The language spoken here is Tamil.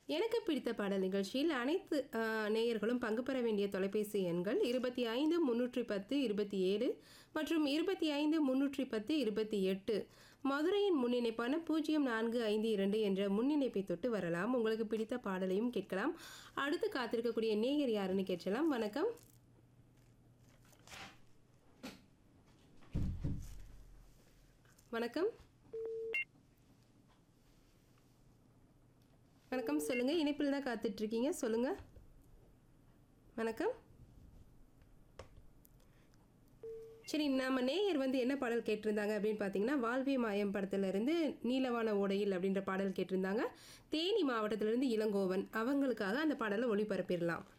எனக்கு பிடித்த பாடல் நிகழ்ச்சியில் அனைத்து ஆ, நேயர்களும் பங்கு பெற வேண்டிய தொலைபேசி எண்கள் இருபத்தி ஐந்து முன்னூற்றி பத்து இருபத்தி ஏழு மற்றும் இருபத்தி ஐந்து முன்னூற்றி பத்து இருபத்தி எட்டு மதுரையின் முன்னிணைப்பான பூஜ்ஜியம் நான்கு ஐந்து இரண்டு என்ற முன்னிணைப்பை தொட்டு வரலாம் உங்களுக்கு பிடித்த பாடலையும் கேட்கலாம் அடுத்து காத்திருக்கக்கூடிய நேயர் யாருன்னு கேட்கலாம் வணக்கம் வணக்கம் வணக்கம் சொல்லுங்க இணைப்பில் தான் காத்துட்டு இருக்கீங்க சொல்லுங்க வணக்கம் சரி நம்ம நேயர் வந்து என்ன பாடல் கேட்டிருந்தாங்க அப்படின்னு பார்த்தீங்கன்னா வாழ்வே மாயம் படத்திலிருந்து நீலவான ஓடையில் அப்படின்ற பாடல் கேட்டிருந்தாங்க தேனி மாவட்டத்திலிருந்து இளங்கோவன் அவங்களுக்காக அந்த பாடலை ஒளிபரப்பிடலாம்